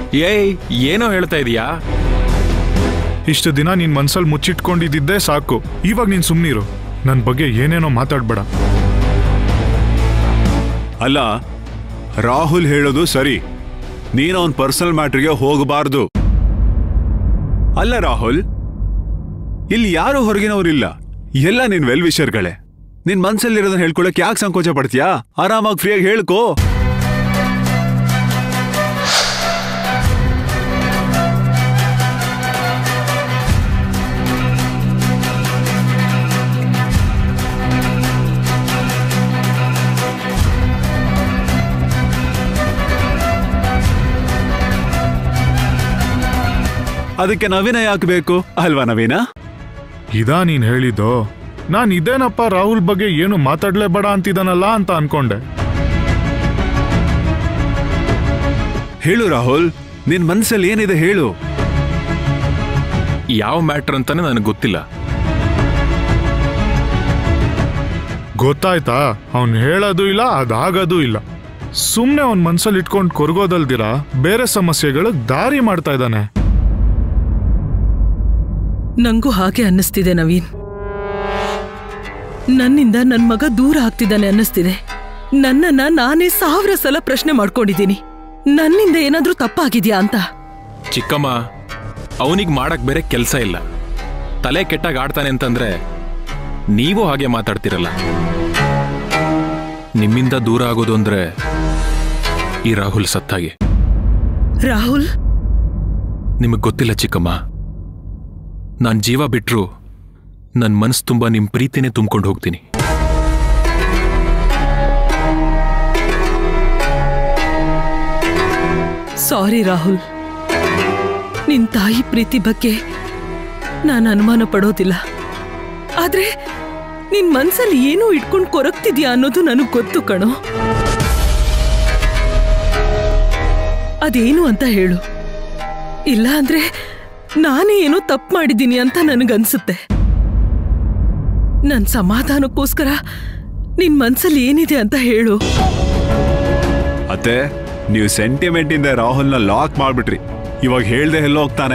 ಏಯ್ ಏನೋ ಹೇಳ್ತಾ ಇದೀಯಾ ಇಷ್ಟು ದಿನ ನಿನ್ ಮನ್ಸಲ್ಲಿ ಮುಚ್ಚಿಟ್ಕೊಂಡಿದ್ದಿದ್ದೇ ಸಾಕು ಇವಾಗ ನೀನ್ ಸುಮ್ನಿರು ನನ್ ಬಗ್ಗೆ ಏನೇನೋ ಮಾತಾಡ್ಬೇಡ ಅಲ್ಲ ರಾಹುಲ್ ಹೇಳೋದು ಸರಿ ನೀನು ಅವನ್ ಪರ್ಸನಲ್ ಮ್ಯಾಟ್ರಿಗೆ ಹೋಗಬಾರ್ದು ಅಲ್ಲ ರಾಹುಲ್ ಇಲ್ಲಿ ಯಾರು ಹೊರಗಿನವರಿಲ್ಲ ಎಲ್ಲ ನಿನ್ ವೆಲ್ ವಿಷರ್ಗಳೇ ನಿನ್ ಮನ್ಸಲ್ಲಿರೋದನ್ನ ಹೇಳ್ಕೊಳಕ್ ಯಾಕೆ ಸಂಕೋಚ ಪಡ್ತೀಯಾ ಆರಾಮಾಗಿ ಫ್ರೀಯಾಗಿ ಹೇಳ್ಕೋ ಅದಕ್ಕೆ ನವೀನ ಯಾಕೆ ಬೇಕು ಅಲ್ವಾ ನವೀನ ಇದಾ ನೀನ್ ಹೇಳಿದ್ದು ನಾನ್ ಇದೇನಪ್ಪ ರಾಹುಲ್ ಬಗ್ಗೆ ಏನು ಮಾತಾಡ್ಲೇಬೇಡ ಅಂತಿದ್ದಾನಲ್ಲ ಅಂತ ಅನ್ಕೊಂಡೆ ಹೇಳು ರಾಹುಲ್ ನಿನ್ ಮನ್ಸಲ್ಲಿ ಏನಿದೆ ಹೇಳು ಯಾವ ಮ್ಯಾಟ್ರ್ ಅಂತಾನೆ ನನಗೆ ಗೊತ್ತಿಲ್ಲ ಗೊತ್ತಾಯ್ತಾ ಅವ್ನ್ ಹೇಳೋದು ಇಲ್ಲ ಅದಾಗೋದು ಇಲ್ಲ ಸುಮ್ನೆ ಅವ್ನ್ ಮನ್ಸಲ್ಲಿ ಇಟ್ಕೊಂಡು ಕೊರ್ಗೋದಲ್ದಿರ ಬೇರೆ ಸಮಸ್ಯೆಗಳು ದಾರಿ ಮಾಡ್ತಾ ಇದ್ದಾನೆ ನಂಗೂ ಹಾಗೆ ಅನ್ನಿಸ್ತಿದೆ ನವೀನ್ ನನ್ನಿಂದ ನನ್ ಮಗ ದೂರ ಆಗ್ತಿದ್ದಾನೆ ಅನ್ನಿಸ್ತಿದೆ ನನ್ನನ್ನ ನಾನೇ ಸಾವಿರ ಸಲ ಪ್ರಶ್ನೆ ಮಾಡ್ಕೊಂಡಿದ್ದೀನಿ ನನ್ನಿಂದ ಏನಾದ್ರೂ ತಪ್ಪಾಗಿದ್ಯಾ ಅಂತ ಚಿಕ್ಕಮ್ಮ ಅವನಿಗೆ ಮಾಡಕ್ ಬೇರೆ ಕೆಲಸ ಇಲ್ಲ ತಲೆ ಕೆಟ್ಟಾಗ ಆಡ್ತಾನೆ ಅಂತಂದ್ರೆ ನೀವು ಹಾಗೆ ಮಾತಾಡ್ತಿರಲ್ಲ ನಿಮ್ಮಿಂದ ದೂರ ಆಗೋದು ಅಂದ್ರೆ ಈ ರಾಹುಲ್ ಸತ್ತಾಗೆ ರಾಹುಲ್ ನಿಮಗ್ ಗೊತ್ತಿಲ್ಲ ಚಿಕ್ಕಮ್ಮ ನಾನ್ ಜೀವ ಬಿಟ್ರು ನನ್ ಮನ್ಸು ತುಂಬಾ ನಿಮ್ ಪ್ರೀತಿನೇ ತುಂಬ್ಕೊಂಡು ಹೋಗ್ತೀನಿ ಸಾರಿ ರಾಹುಲ್ ನಿನ್ ತಾಯಿ ಪ್ರೀತಿ ಬಗ್ಗೆ ನಾನು ಅನುಮಾನ ಪಡೋದಿಲ್ಲ ಆದ್ರೆ ನಿನ್ ಮನ್ಸಲ್ಲಿ ಏನೋ ಇಟ್ಕೊಂಡು ಕೊರಗ್ತಿದ್ಯಾ ಅನ್ನೋದು ನನಗ್ ಗೊತ್ತು ಕಣೋ ಅದೇನು ಅಂತ ಹೇಳು ಇಲ್ಲ ಅಂದ್ರೆ ನಾನೇ ಏನೋ ತಪ್ಪು ಮಾಡಿದ್ದೀನಿ ಅಂತ ನನಗನ್ಸುತ್ತೆ ನನ್ ಸಮಾಧಾನಕ್ಕೋಸ್ಕರ ನಿನ್ ಮನ್ಸಲ್ಲಿ ಏನಿದೆ ಅಂತ ಹೇಳು ಅತ್ತೆ ನೀವು ಸೆಂಟಿಮೆಂಟ್ ಇಂದ ರಾಹುಲ್ನ ಲಾಕ್ ಮಾಡ್ಬಿಟ್ರಿ ಇವಾಗ ಹೇಳ್ದೆ ಎಲ್ಲೋ ಹೋಗ್ತಾನೆ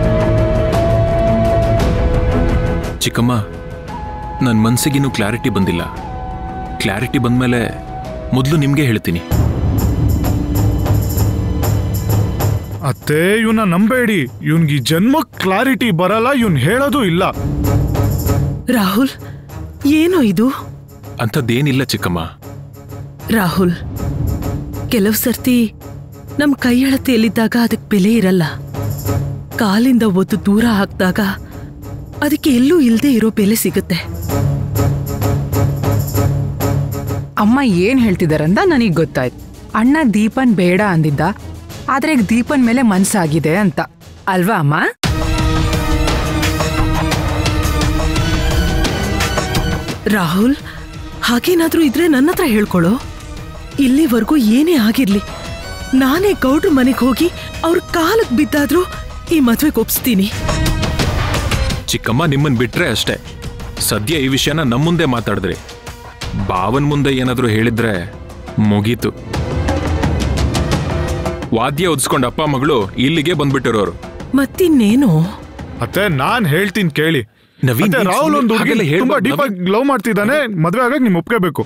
ಚಿಕ್ಕಮ್ಮ ನನ್ನ ಮನ್ಸಿಗಿನ್ನೂ ಕ್ಲಾರಿಟಿ ಬಂದಿಲ್ಲ ಕ್ಲಾರಿಟಿ ಬಂದ್ಮೇಲೆ ಮೊದಲು ನಿಮ್ಗೆ ಹೇಳ್ತೀನಿ ಅತ್ತೆ ಇವನ್ನ ನಂಬೇಡಿ ಇವನ್ಗೆ ಜನ್ಮ ಕ್ಲಾರಿಟಿ ಬರಲ್ಲ ಇವನ್ ಹೇಳೋದು ಇಲ್ಲ ರಾಹುಲ್ ಏನೋ ಇದು ಅಂಥದ್ದೇನಿಲ್ಲ ಚಿಕ್ಕಮ್ಮ ರಾಹುಲ್ ಕೆಲವು ಸರ್ತಿ ನಮ್ ಕೈ ಎಳತೆಯಲ್ಲಿದ್ದಾಗ ಅದಕ್ಕೆ ಬೆಲೆ ಇರಲ್ಲ ಕಾಲಿಂದ ಒದ್ದು ದೂರ ಹಾಕಿದಾಗ ಅದಕ್ಕೆ ಎಲ್ಲೂ ಇಲ್ಲದೆ ಇರೋ ಬೆಲೆ ಸಿಗುತ್ತೆ ಅಮ್ಮ ಏನ್ ಹೇಳ್ತಿದಾರಂತ ನನಗ್ ಗೊತ್ತಾಯ್ತು ಅಣ್ಣ ದೀಪನ್ ಬೇಡ ಅಂದಿದ್ದ ಆದ್ರೆ ಈಗ ದೀಪನ್ ಮೇಲೆ ಮನ್ಸಾಗಿದೆ ಅಂತ ಅಲ್ವಾ ಅಮ್ಮ ರಾಹುಲ್ ಹಾಗೇನಾದ್ರೂ ಇದ್ರೆ ನನ್ನ ಹತ್ರ ಹೇಳ್ಕೊಳ್ಳೋ ಇಲ್ಲಿವರೆಗೂ ಏನೇ ಆಗಿರ್ಲಿ ನಾನೇ ಗೌಡ್ರ ಮನೆಗೆ ಹೋಗಿ ಅವ್ರ ಕಾಲಕ್ ಬಿದ್ದಾದ್ರೂ ಈ ಮದ್ವೆಗೆ ಒಪ್ಸ್ತೀನಿ ಚಿಕ್ಕಮ್ಮ ನಿಮ್ಮನ್ ಬಿಟ್ರೆ ಅಷ್ಟೇ ಸದ್ಯ ಈ ವಿಷಯನ ನಮ್ಮ ಮುಂದೆ ಮಾತಾಡಿದ್ರಿ ಬಾವನ್ ಮುಂದೆ ಏನಾದರೂ ಹೇಳಿದ್ರೆ ಮುಗೀತು ವಾದ್ಯ ಒದಿಸ್ಕೊಂಡ್ ಅಪ್ಪ ಮಗಳು ಇಲ್ಲಿಗೆ ಬಂದ್ಬಿಟ್ಟಿರೋರು ಮತ್ತಿನ್ನೇನು ಅತ್ತೆ ನಾನ್ ಹೇಳ್ತೀನಿ ಕೇಳಿ ನವೀನ್, ಅತ್ತೆ, ನೀನ್ ರಾಹುಲ್ ಸುಮ್ನೆ ಒಂದು ಹುಡುಗಿ ಹಾಗೆಲ್ಲ ಹೇಳ್ಬಾರ್ದು. ತುಂಬಾ ಡೀಪ್ ಆಗಿ ಲವ್ ಮಾಡ್ತಿದ್ದಾನೆ ಮದ್ವೆ ಆಗಕ್ ನಿಮ್ ಒಪ್ಕೋಬೇಕು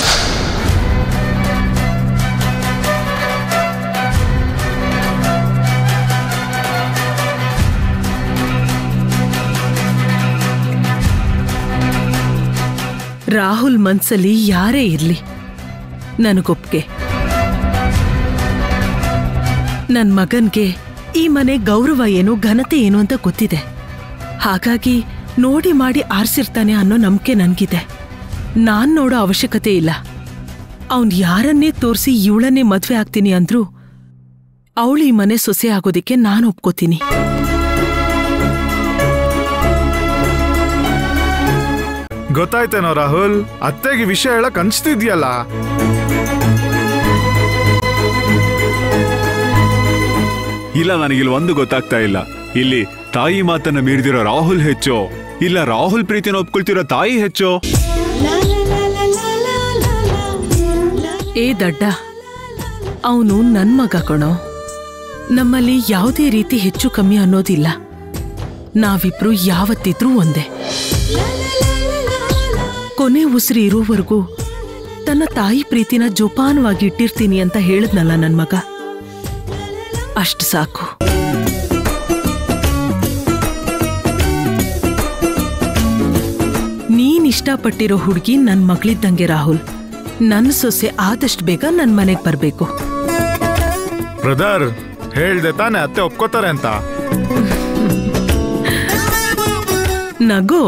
ರಾಹುಲ್ ಮನ್ಸಲ್ಲಿ ಯಾರೇ ಇರ್ಲಿ ನನಗೊಪ್ಗೆ ನನ್ ಮಗನ್ಗೆ ಈ ಮನೆ ಗೌರವ ಏನು ಘನತೆ ಏನು ಅಂತ ಗೊತ್ತಿದೆ ಹಾಗಾಗಿ ನೋಡಿ ಮಾಡಿ ಆರ್ಸಿರ್ತಾನೆ ಅನ್ನೋ ನಂಬಿಕೆ ನನ್ಗಿದೆ ನಾನ್ ನೋಡೋ ಅವಶ್ಯಕತೆ ಇಲ್ಲ ಅವನ್ ಯಾರನ್ನೇ ತೋರಿಸಿ ಇವಳನ್ನೇ ಮದ್ವೆ ಆಗ್ತೀನಿ ಅಂದ್ರೂ ಅವಳು ಈ ಮನೆ ಸೊಸೆ ಆಗೋದಿಕ್ಕೆ ನಾನು ಒಪ್ಕೋತೀನಿ ಗೊತ್ತಾಯ್ತೇನೋ ರಾಹುಲ್ ಅತ್ತೆಗೆ ವಿಷಯ ಹೇಳಕ್ ಅನ್ಸ್ತಿದ್ಯಲ್ಲ ಇಲ್ಲ ನನಗಿಲ್ಲಿ ಒಂದು ಗೊತ್ತಾಗ್ತಾ ಇಲ್ಲ ಇಲ್ಲಿ ತಾಯಿ ಮಾತನ್ನ ಮೀರಿದಿರೋ ರಾಹುಲ್ ಹೆಚ್ಚೋ ಇಲ್ಲ ರಾಹುಲ್ ಪ್ರೀತಿನ ಒಪ್ಕೊಳ್ತಿರೋ ತಾಯಿ ಹೆಚ್ಚೋ ಏ ದಡ್ಡ ಅವನು ನನ್ ಮಗ ಕಣೋ ನಮ್ಮಲ್ಲಿ ಯಾವುದೇ ರೀತಿ ಹೆಚ್ಚು ಕಮ್ಮಿ ಅನ್ನೋದಿಲ್ಲ ನಾವಿಬ್ರು ಯಾವತ್ತಿದ್ರೂ ಒಂದೇ ಕೊನೆ ಉಸಿರು ಇರೋವರೆಗೂ ತನ್ನ ತಾಯಿ ಪ್ರೀತಿನ ಜೋಪಾನವಾಗಿ ಇಟ್ಟಿರ್ತೀನಿ ಅಂತ ಹೇಳಿದ್ನಲ್ಲ ನನ್ ಮಗ ಅಷ್ಟು ಸಾಕು ನೀನ್ ಇಷ್ಟಪಟ್ಟಿರೋ ಹುಡುಗಿ ನನ್ ಮಗಳಿದ್ದಂಗೆ ರಾಹುಲ್ ನನ್ನ ಸೊಸೆ ಆದಷ್ಟು ಬೇಗ ನನ್ ಮನೆಗ್ ಬರ್ಬೇಕು ಬ್ರದರ್ ಹೇಳ್ದೆ ತಾನೆ ಅತ್ತೆ ಒಪ್ಕೋತಾರೆ ಅಂತ ನಗೋ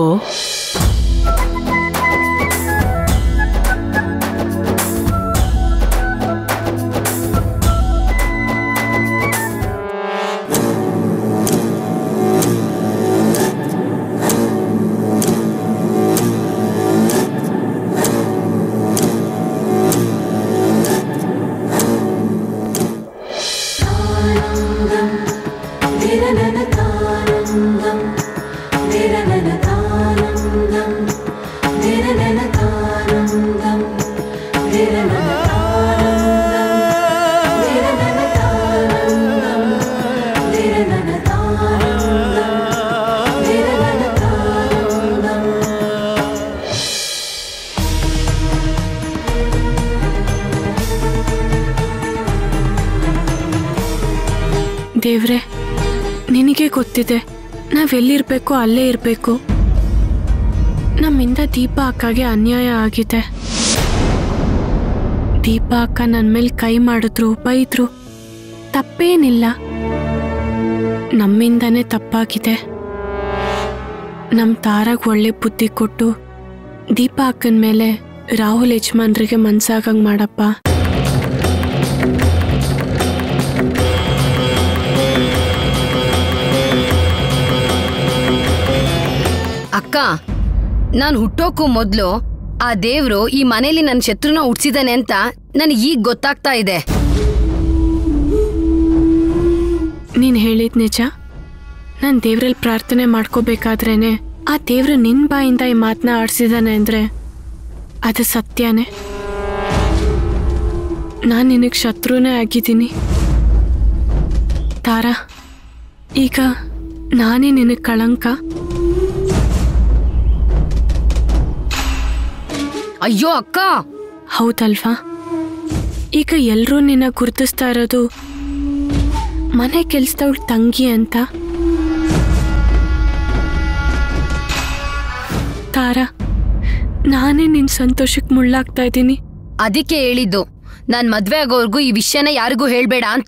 ದೇವ್ರೆ ನಿನಗೆ ಗೊತ್ತಿದೆ ನಾವೆಲ್ಲಿರ್ಬೇಕು ಅಲ್ಲೇ ಇರಬೇಕು ನಮ್ಮಿಂದ ದೀಪ ಅಕ್ಕಗೆ ಅನ್ಯಾಯ ಆಗಿದೆ ದೀಪ ಅಕ್ಕ ನನ್ನ ಮೇಲೆ ಕೈ ಮಾಡಿದ್ರು ಬೈದ್ರು ತಪ್ಪೇನಿಲ್ಲ ನಮ್ಮಿಂದನೇ ತಪ್ಪಾಗಿದೆ ನಮ್ಮ ತಾರಾಗ್ ಒಳ್ಳೆ ಬುದ್ಧಿ ಕೊಟ್ಟು ದೀಪ ಅಕ್ಕನ ಮೇಲೆ ರಾಹುಲ್ ಯಜಮಾನ್ರಿಗೆ ಮನ್ಸಾಗಂಗ್ ಮಾಡಪ್ಪ ಅಕ್ಕ ನಾನು ಹುಟ್ಟೋಕ್ಕೂ ಮೊದ್ಲು ಆ ದೇವ್ರು ಈ ಮನೇಲಿ ನನ್ನ ಶತ್ರುನ ಹುಟ್ಸಿದಾನೆ ಅಂತ ನನಗೆ ಈಗ ಗೊತ್ತಾಗ್ತಾ ಇದೆ ನೀನ್ ಹೇಳಿದ್ ನಿಜ ನಾನು ದೇವ್ರಲ್ಲಿ ಪ್ರಾರ್ಥನೆ ಮಾಡ್ಕೋಬೇಕಾದ್ರೇನೆ ಆ ದೇವ್ರು ನಿನ್ ಬಾಯಿಂದ ಈ ಮಾತನ್ನ ಆಡ್ಸಿದಾನೆ ಅಂದ್ರೆ ಅದು ಸತ್ಯನೇ ನಾನು ನಿನಗೆ ಶತ್ರುನೇ ಆಗಿದ್ದೀನಿ ತಾರಾ ಈಗ ನಾನೇ ನಿನಗೆ ಕಳಂಕ ಅಯ್ಯೋ ಅಕ್ಕ ಹೌದಲ್ವಾ ಈಗ ಎಲ್ಲರೂ ನಿನ್ನ ಗುರುತಿಸ್ತಾ ಇರೋದು ಮನೆ ಕೆಲ್ಸದವಳ ತಂಗಿ ಅಂತ ತಾರಾ ನಾನೇ ನಿನ್ ಸಂತೋಷಕ್ಕೆ ಮುಳ್ಳಾಗ್ತಾ ಇದ್ದೀನಿ ಅದಕ್ಕೆ ಹೇಳಿದ್ದು ನಾನ್ ಮದ್ವೆ ಆಗೋವರ್ಗೂ ಈ ವಿಷಯನ ಯಾರಿಗೂ ಹೇಳ್ಬೇಡ ಅಂತ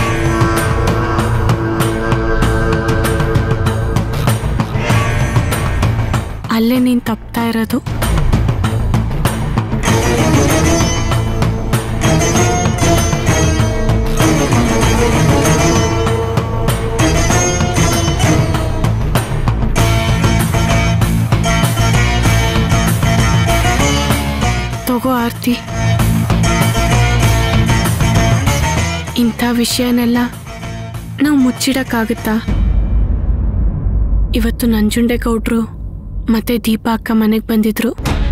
ಅಲ್ಲೇ ನೀನ್ ತಪ್ತಾ ಇರೋದು ತಗೋ ಆರ್ತಿ ಇಂಥ ವಿಷಯನೆಲ್ಲ ನಾವು ಮುಚ್ಚಿಡಕ್ಕಾಗುತ್ತಾ ಇವತ್ತು ನಂಜುಂಡೇಗೌಡ್ರು ಮತ್ತೆ ದೀಪ ಅಕ್ಕ ಮನೆಗೆ ಬಂದಿದ್ರು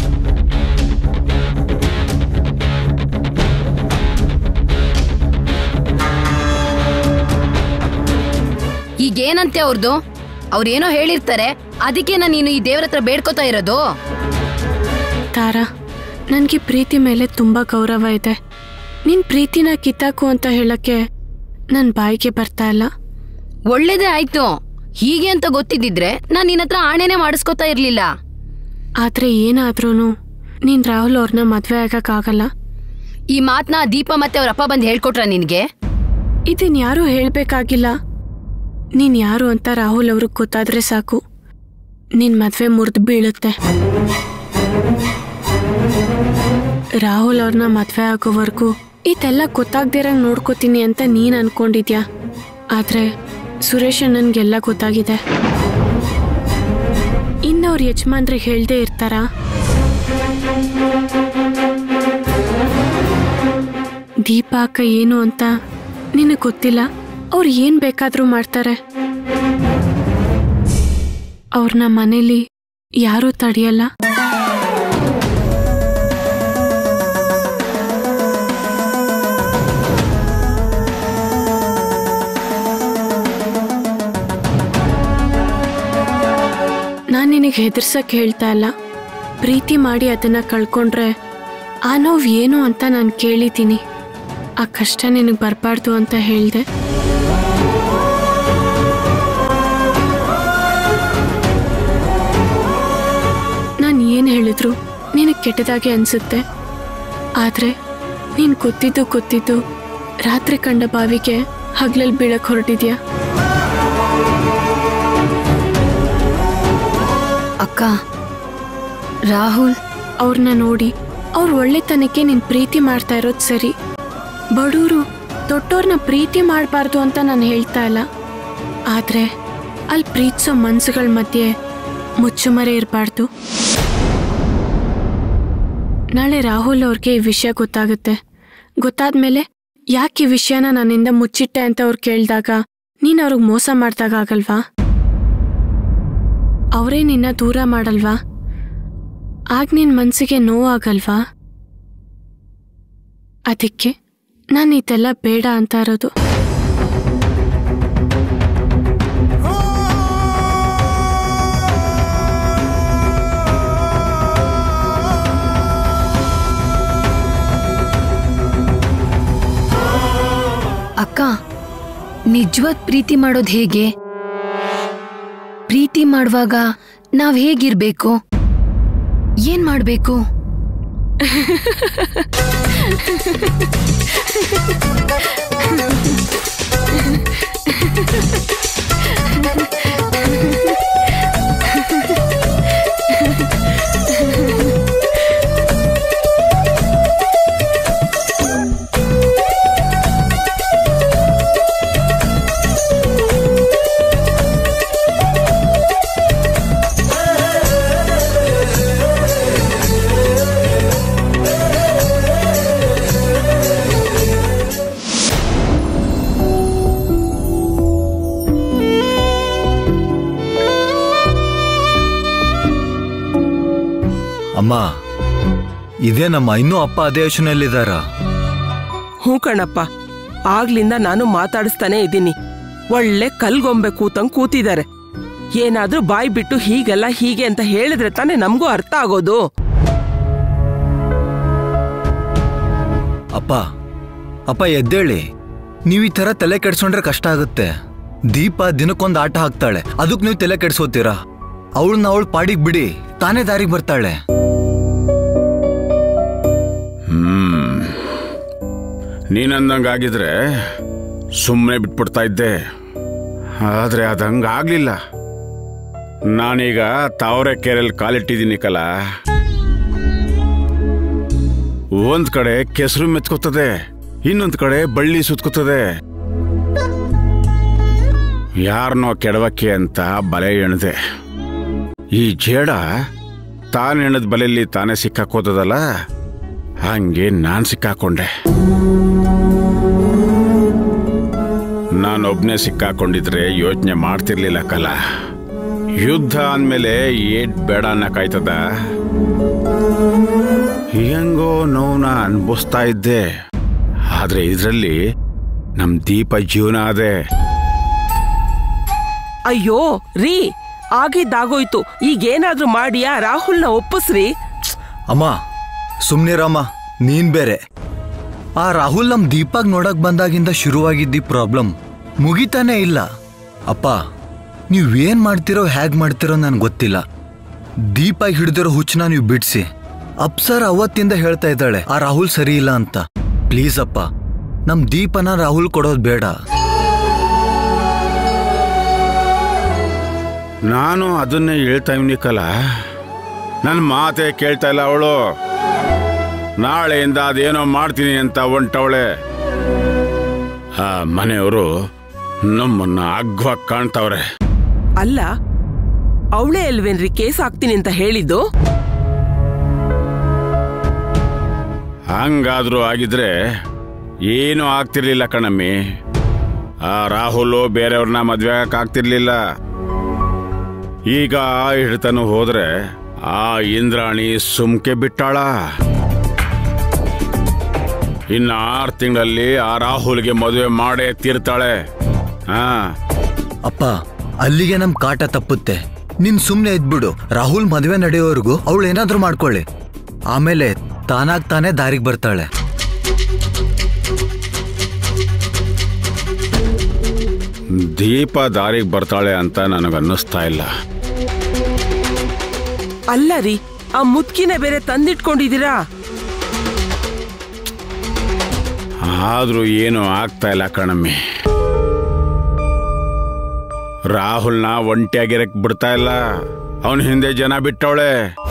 ಈಗೇನಂತೆ ಅವ್ರದ್ದು ಅವ್ರೇನೋ ಹೇಳಿರ್ತಾರೆ ಅದಕ್ಕೆ ನಾನು ನೀನು ಈ ದೇವ್ರ ಹತ್ರ ಬೇಡ್ಕೋತಾ ಇರೋದು ತಾರಾ ನನಗೆ ಪ್ರೀತಿ ಮೇಲೆ ತುಂಬ ಗೌರವ ಇದೆ ನಿನ್ ಪ್ರೀತಿನ ಕಿತ್ತಾಕು ಅಂತ ಹೇಳಕ್ಕೆ ನನ್ನ ಬಾಯಿಗೆ ಬರ್ತಾ ಇಲ್ಲ ಒಳ್ಳೇದೇ ಆಯ್ತು ಹೀಗೆ ಅಂತ ಗೊತ್ತಿದ್ದಿದ್ರೆ ನಾನು ನಿನ್ನ ಹತ್ರ ಆಣೆನೆ ಮಾಡಿಸ್ಕೋತಾ ಇರ್ಲಿಲ್ಲ ಆದ್ರೆ ಏನಾದ್ರೂ ನೀನ್ ರಾಹುಲ್ ಅವ್ರನ್ನ ಮದ್ವೆ ಆಗಕ್ಕಾಗಲ್ಲ ಈ ಮಾತನ್ನ ದೀಪ ಮತ್ತೆ ಅವ್ರ ಅಪ್ಪ ಬಂದು ಹೇಳ್ಕೊಟ್ರ ನಿನ್ಗೆ ಇದನ್ ಯಾರೂ ಹೇಳ್ಬೇಕಾಗಿಲ್ಲ ನೀನ್ ಯಾರು ಅಂತ ರಾಹುಲ್ ಅವ್ರಿಗೆ ಗೊತ್ತಾದ್ರೆ ಸಾಕು ನಿನ್ ಮದ್ವೆ ಮುರಿದು ಬೀಳುತ್ತೆ ರಾಹುಲ್ ಅವ್ರನ್ನ ಮದ್ವೆ ಆಗೋವರೆಗೂ ಇದೆಲ್ಲ ಗೊತ್ತಾಗ್ದಿರಂಗ್ ನೋಡ್ಕೋತೀನಿ ಅಂತ ನೀನ್ ಅನ್ಕೊಂಡಿದ್ಯಾ ಆದ್ರೆ ಸುರೇಶ್ ನನ್ಗೆಲ್ಲ ಗೊತ್ತಾಗಿದೆ ಇನ್ನವ್ರ ಯಜಮಾನ್ರಿಗೆ ಹೇಳ್ದೆ ಇರ್ತಾರಾ ದೀಪ ಅಕ್ಕ ಏನು ಅಂತ ನಿನಗೆ ಗೊತ್ತಿಲ್ಲ ಅವ್ರು ಏನ್ ಬೇಕಾದ್ರೂ ಮಾಡ್ತಾರೆ ಅವ್ರನ್ನ ಮನೇಲಿ ಯಾರೂ ತಡೆಯಲ್ಲ ನಿನಗೆ ಹೆದರ್ಸಕ್ ಹೇಳ್ತಾ ಇಲ್ಲ ಪ್ರೀತಿ ಮಾಡಿ ಅದನ್ನ ಕಳ್ಕೊಂಡ್ರೆ ಆ ನೋವು ಏನು ಅಂತ ನಾನು ಕೇಳಿದ್ದೀನಿ ಆ ಕಷ್ಟ ನಿನಗೆ ಬರಬಾರ್ದು ಅಂತ ಹೇಳಿದೆ ನಾನು ಏನು ಹೇಳಿದ್ರು ನಿನಗೆ ಕೆಟ್ಟದಾಗೆ ಅನಿಸುತ್ತೆ ಆದರೆ ನೀನು ಗೊತ್ತಿದ್ದು ಗೊತ್ತಿದ್ದು ರಾತ್ರಿ ಕಂಡ ಬಾವಿಗೆ ಹಗ್ಲಲ್ಲಿ ಬೀಳಕ್ಕೆ ಹೊರಟಿದ್ಯಾ ಅಕ್ಕ ರಾಹುಲ್ ಅವ್ರನ್ನ ನೋಡಿ ಅವ್ರ ಒಳ್ಳೆತನಕ್ಕೆ ನೀನು ಪ್ರೀತಿ ಮಾಡ್ತಾ ಇರೋದು ಸರಿ ಬಡವರು ದೊಡ್ಡವ್ರನ್ನ ಪ್ರೀತಿ ಮಾಡಬಾರ್ದು ಅಂತ ನಾನು ಹೇಳ್ತಾ ಇಲ್ಲ ಆದರೆ ಅಲ್ಲಿ ಪ್ರೀತಿಸೋ ಮನ್ಸುಗಳ ಮಧ್ಯೆ ಮುಚ್ಚುಮರೆ ಇರಬಾರ್ದು ನಾಳೆ ರಾಹುಲ್ ಅವ್ರಿಗೆ ಈ ವಿಷಯ ಗೊತ್ತಾಗುತ್ತೆ ಗೊತ್ತಾದ್ಮೇಲೆ ಯಾಕೆ ಈ ವಿಷಯನ ನನ್ನಿಂದ ಮುಚ್ಚಿಟ್ಟೆ ಅಂತ ಅವ್ರು ಕೇಳಿದಾಗ ನೀನು ಅವ್ರಿಗೆ ಮೋಸ ಮಾಡ್ದಾಗ ಆಗಲ್ವಾ ಅವರೇ ನಿನ್ನ ದೂರ ಮಾಡಲ್ವಾ ಆಗ ನಿನ್ನ ಮನಸ್ಸಿಗೆ ನೋವಾಗಲ್ವಾ ಅದಕ್ಕೆ ನಾನು ಇದೆಲ್ಲ ಬೇಡ ಅಂತ ಇರೋದು ಅಕ್ಕ ನಿಜವಾದ ಪ್ರೀತಿ ಮಾಡೋದು ಹೇಗೆ ಪ್ರೀತಿ ಮಾಡುವಾಗ ನಾವ್ ಹೇಗಿರ್ಬೇಕು ಏನ್ ಮಾಡ್ಬೇಕು ಅಮ್ಮ ಇದೇನಮ್ಮ ಇನ್ನೂ ಅಪ್ಪ ಅದೇ ಯೋಚನೆಯಲ್ಲಿದ್ದಾರ ಹ್ಞೂ ಕಣಪ್ಪ ಆಗ್ಲಿಂದ ನಾನು ಮಾತಾಡಿಸ್ತಾನೆ ಇದ್ದೀನಿ ಒಳ್ಳೆ ಕಲ್ಗೊಂಬೆ ಕೂತಂಗ್ ಕೂತಿದ್ದಾರೆ ಏನಾದ್ರೂ ಬಾಯ್ ಬಿಟ್ಟು ಹೀಗೆಲ್ಲ ಹೀಗೆ ಅಂತ ಹೇಳಿದ್ರೆ ತಾನೇ ನಮಗೂ ಅರ್ಥ ಆಗೋದು ಅಪ್ಪ ಅಪ್ಪ ಎದ್ದೇಳಿ ನೀವು ಈ ಥರ ತಲೆ ಕೆಡ್ಸ್ಕೊಂಡ್ರೆ ಕಷ್ಟ ಆಗುತ್ತೆ ದೀಪ ದಿನಕ್ಕೊಂದು ಆಟ ಹಾಕ್ತಾಳೆ ಅದಕ್ಕೆ ನೀವು ತಲೆ ಕೆಡ್ಸೋತೀರಾ ಅವಳನ್ನ ಅವಳು ಪಾಡಿಗೆ ಬಿಡಿ ತಾನೇ ದಾರಿಗೆ ಬರ್ತಾಳೆ ಹ್ಮ್ ನೀನಂದಂಗಾಗಿದ್ರೆ ಸುಮ್ಮನೆ ಬಿಟ್ಬಿಡ್ತಾ ಇದ್ದೆ ಆದರೆ ಅದು ಹಂಗಾಗ್ಲಿಲ್ಲ ನಾನೀಗ ತಾವರೆ ಕೆರೆಯಲ್ಲಿ ಕಾಲಿಟ್ಟಿದ್ದೀನಿ ಕಲ ಒಂದ್ ಕಡೆ ಕೆಸರು ಮೆತ್ಕೋತದೆ ಇನ್ನೊಂದ್ ಕಡೆ ಬಳ್ಳಿ ಸುತ್ಕೋತದೆ ಯಾರನ್ನೋ ಕೆಡವಕ್ಕೆ ಅಂತ ಬಲೆ ಎಣದೆ ಈ ಜೇಡ ತಾನು ಎಣದ ಬಲೆಯಲ್ಲಿ ತಾನೇ ಸಿಕ್ಕಾಕೋತದಲ್ಲ ಹಂಗೆ ನಾನ್ ಸಿಕ್ಕಾಕೊಂಡೆ ನಾನೊಬ್ನೇ ಸಿಕ್ಕಾಕೊಂಡಿದ್ರೆ ಯೋಚನೆ ಮಾಡ್ತಿರ್ಲಿಲ್ಲ ಕಲ ಯುದ್ಧ ಅಂದ್ಮೇಲೆ ಏಟ್ ಬೇಡ ಅನ್ನಕಾಯ್ತದ ಹೆಂಗೋ ನೋವ್ನ ಅನ್ಭವಿಸ್ತಾ ಇದ್ದೆ ಆದ್ರೆ ಇದ್ರಲ್ಲಿ ನಮ್ ದೀಪ ಜೀವನ ಅದೇ ಅಯ್ಯೋ ರೀ ಆಗಿದ್ದಾಗೋಯ್ತು ಈಗೇನಾದ್ರೂ ಮಾಡಿ ಆ ರಾಹುಲ್ನ ಒಪ್ಪಿಸ್ರಿ ಅಮ್ಮ ಸುಮ್ನಿರಮ್ಮ ನೀನ್ ಬೇರೆ ಆ ರಾಹುಲ್ ನಮ್ ದೀಪಾಗ್ ನೋಡಕ್ ಬಂದಾಗಿಂದ ಶುರುವಾಗಿದ್ದಿ ಪ್ರಾಬ್ಲಮ್ ಮುಗಿತಾನೇ ಇಲ್ಲ ಅಪ್ಪ ನೀವೇನ್ ಮಾಡ್ತಿರೋ ಹೇಗ್ ಮಾಡ್ತಿರೋ ನನ್ಗೆ ಗೊತ್ತಿಲ್ಲ ದೀಪಾಗ್ ಹಿಡ್ದಿರೋ ಹುಚ್ಚನ ನೀವು ಬಿಡ್ಸಿ ಅಪ್ಸರ್ ಅವತ್ತಿಂದ ಹೇಳ್ತಾ ಇದ್ದಾಳೆ ಆ ರಾಹುಲ್ ಸರಿ ಇಲ್ಲ ಅಂತ ಪ್ಲೀಸ್ ಅಪ್ಪ ನಮ್ ದೀಪನ ರಾಹುಲ್ ಕೊಡೋದ್ ಬೇಡ ನಾನು ಅದನ್ನೇ ಹೇಳ್ತಾ ಇವ್ನಿ ಕಲ ನನ್ನ ಮಾತೆ ಕೇಳ್ತಾ ಇಲ್ಲ ಅವಳು ನಾಳೆಯಿಂದ ಅದೇನೋ ಮಾಡ್ತೀನಿ ಅಂತ ಹೊಂಟವಳೆ ಆ ಮನೆಯವರು ನಮ್ಮನ್ನ ಅಗ್ವಾಗಿ ಕಾಣ್ತಾವ್ರೆ ಅಲ್ಲ ಅವಳೇ ಅಲ್ವೇನ್ರಿ ಕೇಸ್ ಹಾಕ್ತೀನಿ ಅಂತ ಹೇಳಿದ್ದು ಹಂಗಾದ್ರೂ ಆಗಿದ್ರೆ ಏನೂ ಆಗ್ತಿರ್ಲಿಲ್ಲ ಕಣಮ್ಮಿ ಆ ರಾಹುಲ್ ಬೇರೆಯವ್ರನ್ನ ಮದ್ವೆ ಆಗ್ತಿರ್ಲಿಲ್ಲ ಈಗ ಆ ಹಿಡ್ತನು ಹೋದ್ರೆ ಆ ಇಂದ್ರಾಣಿ ಸುಮ್ಕೆ ಬಿಟ್ಟಾಳ ಇನ್ನು ಆರು ತಿಂಗಳಲ್ಲಿ ಆ ರಾಹುಲ್ಗೆ ಮದುವೆ ಮಾಡೇ ತೀರ್ತಾಳೆ ಹಾ ಅಪ್ಪ ಅಲ್ಲಿಗೆ ನಮ್ ಕಾಟ ತಪ್ಪುತ್ತೆ ನೀನ್ ಸುಮ್ನೆ ಇದ್ಬಿಡು ರಾಹುಲ್ ಮದ್ವೆ ನಡೆಯೋವರೆಗೂ ಅವಳು ಏನಾದ್ರೂ ಮಾಡ್ಕೊಳ್ಳಿ ಆಮೇಲೆ ತಾನಾಗ್ ತಾನೇ ದಾರಿಗೆ ಬರ್ತಾಳೆ ದೀಪ ದಾರಿಗೆ ಬರ್ತಾಳೆ ಅಂತ ನನಗನ್ನಿಸ್ತಾ ಇಲ್ಲ ಅಲ್ಲ ರೀ ಆ ಮುದ್ಕಿನ ಬೇರೆ ತಂದಿಟ್ಕೊಂಡಿದ್ದೀರಾ ಆದ್ರೂ ಏನು ಆಗ್ತಾ ಇಲ್ಲ ಕಣಮ್ಮಿ ರಾಹುಲ್ನ ಒಂಟಿಯಾಗಿರಕ್ ಬಿಡ್ತಾ ಇಲ್ಲ ಅವನ ಹಿಂದೆ ಜನ ಬಿಟ್ಟವಳೆ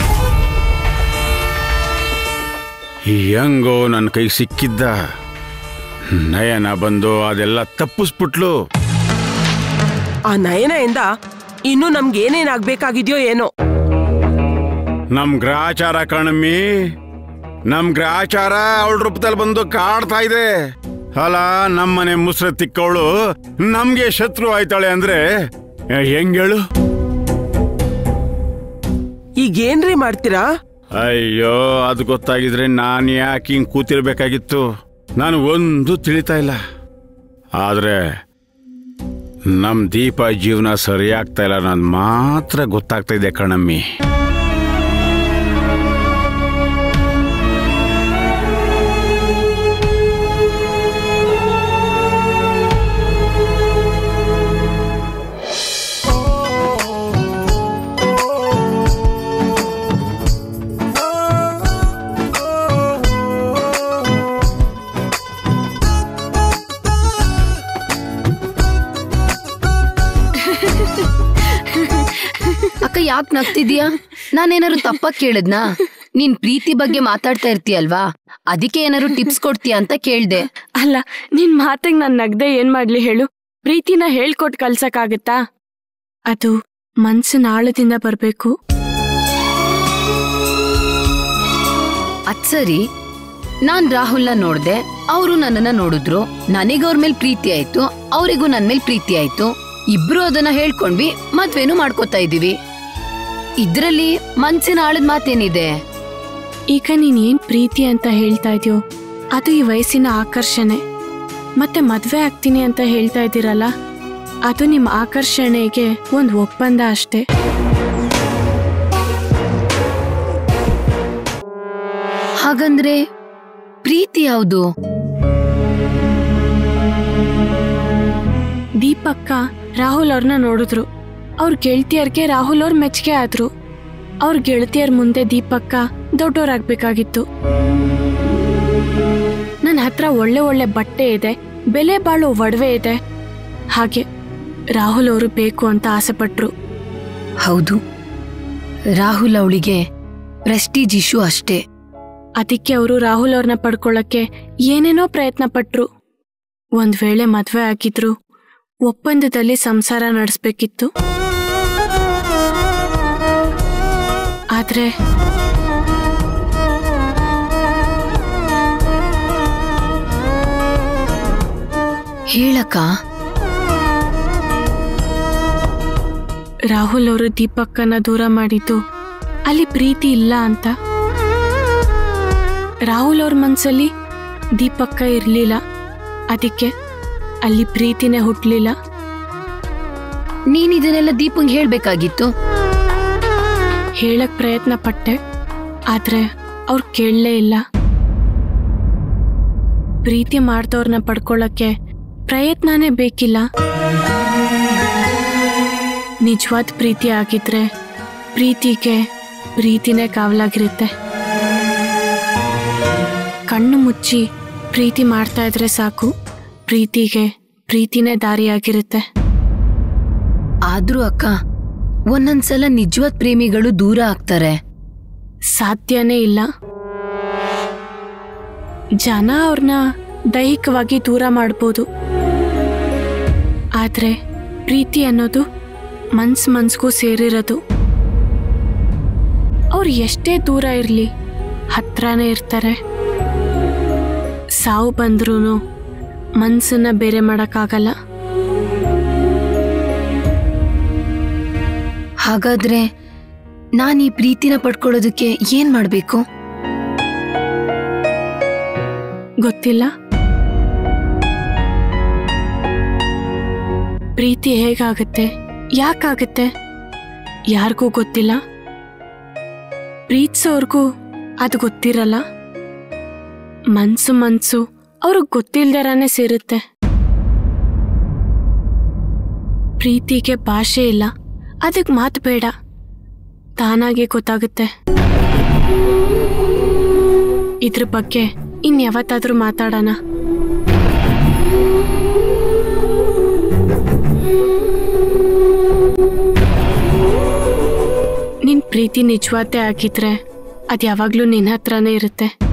ಹೆಂಗೋ ನನ್ನ ಕೈ ಸಿಕ್ಕಿದ್ದ ನಯನ ಬಂದು ಅದೆಲ್ಲ ತಪ್ಪಿಸ್ಬಿಟ್ಲು ಆ ನಯನದಿಂದ ಇನ್ನು ನಮ್ಗೆ ಏನೇನಾಗ್ಬೇಕಾಗಿದ್ಯೋ ಏನೋ ನಮ್ ಗ್ರಹಚಾರ ಕಣಮ್ಮಿ ನಮ್ ಗ್ರಹಚಾರ ಅವಳ ರೂಪದಲ್ಲಿ ಬಂದು ಕಾಡ್ತಾ ಇದೆ ಅಲ್ಲ ನಮ್ಮನೆ ಮುಸ್ರೆ ತಿಕ್ಕವಳು ನಮ್ಗೆ ಶತ್ರು ಆಯ್ತಾಳೆ ಅಂದ್ರೆ ಹೆಂಗ್ ಹೇಳು ಈಗೇನ್ರಿ ಮಾಡ್ತೀರಾ ಅಯ್ಯೋ ಅದು ಗೊತ್ತಾಗಿದ್ರೆ ನಾನು ಯಾಕೆ ಹಿಂಗ್ ಕೂತಿರ್ಬೇಕಾಗಿತ್ತು ನಾನು ಒಂದು ತಿಳಿತಾ ಇಲ್ಲ ಆದ್ರೆ ನಮ್ ದೀಪ ಜೀವನ ಸರಿಯಾಗ್ತಾ ಇಲ್ಲ ನಾನು ಮಾತ್ರ ಗೊತ್ತಾಗ್ತಾ ಇದೆ ಕಣಮ್ಮಿ ಅಕ್ಕ ಯಾಕೆ ನಗ್ತಿದ್ಯಾ ನಾನೇನಾದ್ರು ತಪ್ಪ ಕೇಳಿದ್ನಾ ನೀನ್ ಪ್ರೀತಿ ಬಗ್ಗೆ ಮಾತಾಡ್ತಾ ಇರ್ತೀಯಲ್ವಾ ಅದಕ್ಕೆ ಏನಾದ್ರು ಟಿಪ್ಸ್ ಕೊಡ್ತೀಯಾ ಅಂತ ಕೇಳ್ದೆ ಅಲ್ಲ ನಿನ್ ಮಾತಿಗೆ ನಾನ್ ನಗ್ದೆ ಏನ್ ಮಾಡ್ಲಿ ಹೇಳು ಪ್ರೀತಿನ ಹೇಳ್ಕೊಟ್ ಕಲ್ಸಕ್ಕಾಗತ್ತಾ ಅದು ಮನ್ಸಿನ ಆಳದಿಂದ ಬರ್ಬೇಕು ಅದ್ ಸರಿ ನಾನ್ ರಾಹುಲ್ನ ನೋಡ್ದೆ ಅವರು ನನ್ನನ್ನ ನೋಡಿದ್ರು ನನಗವ್ರ ಮೇಲ್ ಪ್ರೀತಿ ಆಯ್ತು ಅವರಿಗೂ ನನ್ ಮೇಲ್ ಪ್ರೀತಿ ಆಯ್ತು ಇಬ್ರು ಅದನ್ನ ಹೇಳ್ಕೊಂಡ್ವಿ ಮದ್ವೆನೂ ಮಾಡ್ಕೋತಾ ಇದೀವಿ ಇದ್ರಲ್ಲಿ ಮನ್ಸಿನ ಆಳದ ಮಾತೇನಿದೆ ಈಗ ನೀನ್ ಏನ್ ಪ್ರೀತಿ ಅಂತ ಹೇಳ್ತಾ ಇದೆಯೋ ಅದು ಈ ವಯಸ್ಸಿನ ಆಕರ್ಷಣೆ ಮತ್ತೆ ಮದ್ವೆ ಆಗ್ತೀನಿ ಅಂತ ಹೇಳ್ತಾ ಇದ್ದೀರಲ್ಲ ಅದು ನಿಮ್ ಆಕರ್ಷಣೆಗೆ ಒಂದ್ ಒಪ್ಪಂದ ಅಷ್ಟೇ ಹಾಗಂದ್ರೆ ಪ್ರೀತಿ ಯಾವುದು ದೀಪಕ್ಕ ರಾಹುಲ್ ಅವ್ರನ್ನ ನೋಡಿದ್ರು ಅವ್ರ ಗೆಳತಿಯರ್ಗೆ ರಾಹುಲ್ ಅವ್ರ ಮೆಚ್ಚುಗೆ ಆದ್ರು ಅವ್ರ ಗೆಳತಿಯರ್ ಮುಂದೆ ದೀಪಕ್ಕ ದೊಡ್ಡೋರಾಗ್ಬೇಕಾಗಿತ್ತು ನನ್ನ ಹತ್ರ ಒಳ್ಳೆ ಒಳ್ಳೆ ಬಟ್ಟೆ ಇದೆ ಬೆಲೆ ಬಾಳೋ ಒಡವೆ ಇದೆ ಹಾಗೆ ರಾಹುಲ್ ಅವರು ಬೇಕು ಅಂತ ಆಸೆಪಟ್ರು ಹೌದು ರಾಹುಲ್ ಅವಳಿಗೆ ಪ್ರೆಸ್ಟೀಜ್ ಇಶ್ಯೂ ಅಷ್ಟೇ ಅದಕ್ಕೆ ಅವರು ರಾಹುಲ್ ಅವ್ರನ್ನ ಪಡ್ಕೊಳ್ಳಕ್ಕೆ ಏನೇನೋ ಪ್ರಯತ್ನ ಪಟ್ರು ಒಂದ್ ವೇಳೆ ಮದ್ವೆ ಆಗಿದ್ರು ಒಪ್ಪಂದದಲ್ಲಿ ಸಂಸಾರ ನಡೆಸ್ಬೇಕಿತ್ತು ಆದ್ರೆ ಹೇಳಕ್ಕ ರಾಹುಲ್ ಅವರು ದೀಪಕ್ಕನ ದೂರ ಮಾಡಿದ್ದು ಅಲ್ಲಿ ಪ್ರೀತಿ ಇಲ್ಲ ಅಂತ ರಾಹುಲ್ ಅವ್ರ ಮನ್ಸಲ್ಲಿ ದೀಪಕ್ಕ ಇರ್ಲಿಲ್ಲ ಅದಕ್ಕೆ ಅಲ್ಲಿ ಪ್ರೀತಿನೇ ಹುಟ್ಲಿಲ್ಲ ನೀನ್ ಇದನ್ನೆಲ್ಲ ದೀಪಂಗ್ ಹೇಳ್ಬೇಕಾಗಿತ್ತು ಹೇಳಕ್ ಪ್ರಯತ್ನ ಪಟ್ಟೆ ಆದ್ರೆ ಅವ್ರು ಕೇಳಲೇ ಇಲ್ಲ ಪ್ರೀತಿ ಮಾಡ್ದವ್ರನ್ನ ಪಡ್ಕೊಳ್ಳಕ್ಕೆ ಪ್ರಯತ್ನನೇ ಬೇಕಿಲ್ಲ ನಿಜವಾದ ಪ್ರೀತಿ ಆಗಿದ್ರೆ ಪ್ರೀತಿಗೆ ಪ್ರೀತಿನೇ ಕಾವಲಾಗಿರುತ್ತೆ ಕಣ್ಣು ಮುಚ್ಚಿ ಪ್ರೀತಿ ಮಾಡ್ತಾ ಇದ್ರೆ ಸಾಕು ಪ್ರೀತಿಗೆ ಪ್ರೀತಿನೇ ದಾರಿಯಾಗಿರುತ್ತೆ ಆದ್ರೂ ಅಕ್ಕ ಒಂದೊಂದ್ಸಲ ನಿಜವಾದ ಪ್ರೇಮಿಗಳು ದೂರ ಆಗ್ತಾರೆ ಸಾಧ್ಯನೇ ಇಲ್ಲ ಜನ ಅವ್ರನ್ನ ದೈಹಿಕವಾಗಿ ದೂರ ಮಾಡ್ಬೋದು ಆದ್ರೆ ಪ್ರೀತಿ ಅನ್ನೋದು ಮನ್ಸ್ ಮನ್ಸ್ಗೂ ಸೇರಿರೋದು ಅವ್ರು ಎಷ್ಟೇ ದೂರ ಇರಲಿ ಹತ್ರನೇ ಇರ್ತಾರೆ ಸಾವು ಬಂದ್ರೂ ಮನ್ಸನ್ನ ಬೇರೆ ಮಾಡೋಕ್ಕಾಗಲ್ಲ ಹಾಗಾದ್ರೆ ನಾನ್ ಈ ಪ್ರೀತಿನ ಪಡ್ಕೊಳ್ಳೋದಕ್ಕೆ ಏನ್ ಮಾಡ್ಬೇಕು ಗೊತ್ತಿಲ್ಲ ಪ್ರೀತಿ ಹೇಗಾಗತ್ತೆ ಯಾಕಾಗತ್ತೆ ಯಾರಿಗೂ ಗೊತ್ತಿಲ್ಲ ಪ್ರೀತಿಸೋರ್ಗೂ ಅದು ಗೊತ್ತಿರಲ್ಲ ಮನ್ಸು ಮನ್ಸು ಅವ್ರಿಗೆ ಗೊತ್ತಿಲ್ದರಾನೆ ಸೇರುತ್ತೆ ಪ್ರೀತಿಗೆ ಭಾಷೆ ಇಲ್ಲ ಅದಕ್ಕೆ ಮಾತು ಬೇಡ ತಾನಾಗೆ ಗೊತ್ತಾಗುತ್ತೆ ಇದ್ರ ಬಗ್ಗೆ ಇನ್ಯಾವತ್ತಾದ್ರೂ ಮಾತಾಡೋಣ ನಿನ್ ಪ್ರೀತಿ ನಿಜವಾದೇ ಆಗಿದ್ರೆ ಅದು ಯಾವಾಗ್ಲೂ ನಿನ್ನ ಹತ್ರನೇ ಇರುತ್ತೆ